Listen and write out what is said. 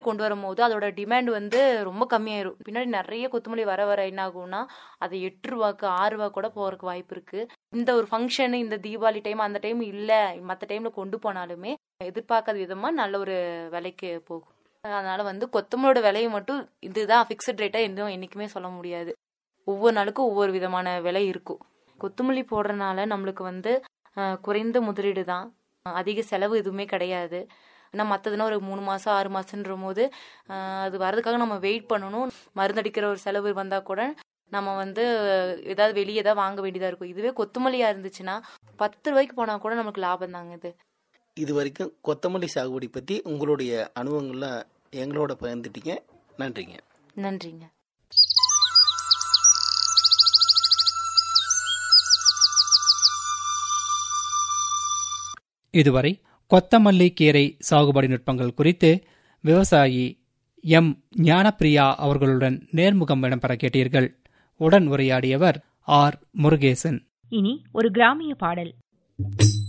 கொண்டு வரும்போது அதோட டிமாண்ட் வந்து ரொம்ப கம்மியாயிரும் பின்னாடி நிறைய கொத்தமல்லி வர வர என்ன ஆகும்னா அது எட்டு ரூபாக்கு ஆறு ரூபா கூட போறதுக்கு வாய்ப்பு இருக்கு இந்த ஒரு ஃபங்க்ஷன் இந்த தீபாவளி டைம் அந்த டைம் இல்ல மற்ற டைம்ல கொண்டு போனாலுமே எதிர்பார்க்காத விதமா நல்ல ஒரு விலைக்கு போகும் அதனால வந்து கொத்தமல்லோட விலையை மட்டும் இதுதான் ஃபிக்ஸட் ரேட்டா எதுவும் என்னைக்குமே சொல்ல முடியாது ஒவ்வொரு நாளுக்கும் ஒவ்வொரு விதமான விலை இருக்கும் கொத்தமல்லி போடுறதுனால நம்மளுக்கு வந்து அஹ், குறைந்த முதலீடு தான் அதிக செலவு எதுவுமே கிடையாது ஆனால் மற்றதுனா ஒரு மூணு மாதம் ஆறு மாதன்ற போது அஹ், அது வர்றதுக்காக நம்ம வெயிட் பண்ணணும் மருந்தடிக்கிற ஒரு செலவு வந்தால் கூட நம்ம வந்து ஏதாவது வெளியே தான் வாங்க வேண்டியதாக இருக்கும் இதுவே கொத்தமல்லியாக இருந்துச்சுன்னா பத்து ரூபாய்க்கு போனால் கூட நமக்கு லாபம் தாங்க இது இது வரைக்கும் கொத்தமல்லி சாகுபடி பற்றி உங்களுடைய அனுபவங்கள்லாம் எங்களோட பகிர்ந்துட்டீங்க நன்றிங்க நன்றிங்க இதுவரை கொத்தமல்லி கீரை சாகுபடி நுட்பங்கள் குறித்து விவசாயி எம் ஞானப்பிரியா அவர்களுடன் நேர்முகம் இடம்பெற கேட்டீர்கள் உடன் உரையாடியவர் ஆர் முருகேசன் இனி ஒரு கிராமிய பாடல்